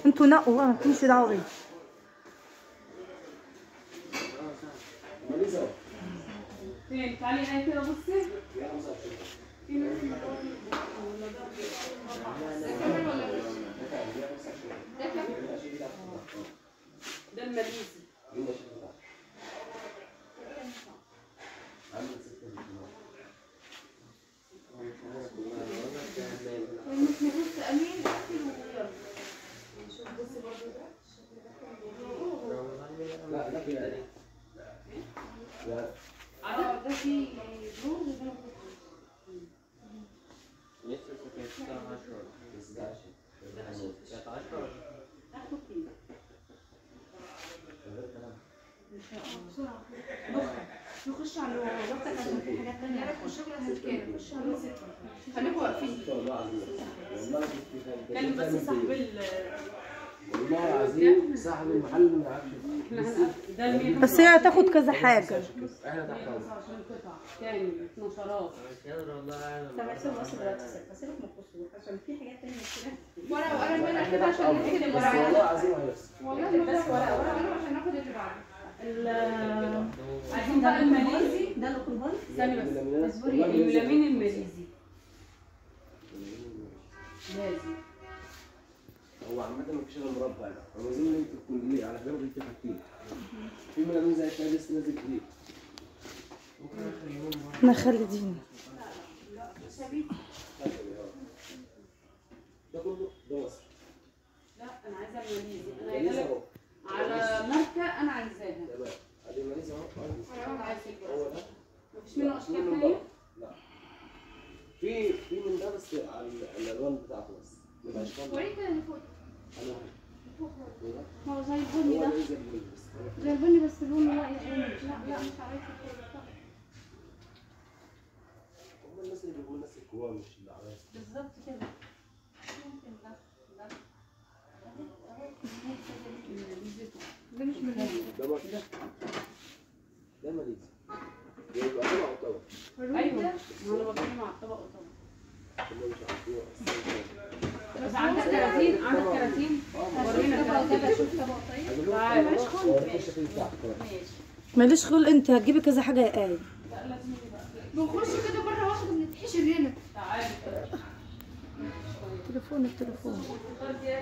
انتوا نقوا انا ماليش دعوه بيا فين تعالي هنا كده بصي ده الماليزي لا ده كده لا اه ده في روز وده لسه سكت 10 بس ده عشان كانت 10 هاخد كده غير كلام بسرعة نخش على وقتك عشان في حاجات تانية لا الشغل هتكلم نخش على وقتك خليكوا واقفين والله العظيم والله كنت كلم بس صاحب ال والله العظيم صاحب المحل ما يعرفش احنا هنقفل ده المية بس هي هتاخد كذا حاجه احنا تحت أمر. 25 قطعة كامل 12 مش قادر والله اعلم طب احسب بس دلوقتي ست سيبك من القصور عشان في حاجات تانية كده ورقة وقلم منها احنا كده تحت عشان أمر. نكتب بس الورقة والله العظيم هيحصل والله بس ورقة ورقة وقلم عشان ناخد اللي بعده ال- عايزين بقى الماليزي ده اللي كربان ثانية بس اصبري الملامين الماليزي لازم هو عامة مفيش غير مربع ده هو زي ما انت الكلية على فكرة انت حاجتين في ملامين زي كده لسه نازل جديد ممكن اخر يوم انا خالدين ده كله ده مصر لا انا عايزة الماليزي انا ماليزيا قايلة لك اهو على ماركة انا عايزاها تمام ادي ماليزيا اهو انا عايزة هو ده مفيش منه اشكال منه تانية بقى. لا في في من ده بس على الالوان بتاعته بس من اشكال وريك اللي فوق انا وده ما هو زي البني هو ده ده زي البني بس زي البني بس لونه واقع قوي لا لا مش عارفه هم الناس اللي بيجيبوا الناس الكبار مش اللي على بالظبط كده ممكن ده ده ده مش من ده ما ده ماليزيا بيبقى طبق او طبق ايوه ما انا بتكلم على الطبق والطبق هم مش عارفين اصلا بس عندك كراتين عندك كراتين ورينا كراتين هجيب لهم تعالى. الطبق واوريكم الشكل بتاعته كمان ماشي ماليش خلق انت هتجيبي كذا حاجه يا ايه لا لازم يبقى بنخش كده بره واحده بنتحشر هنا تعالي كده تليفون التليفون خدي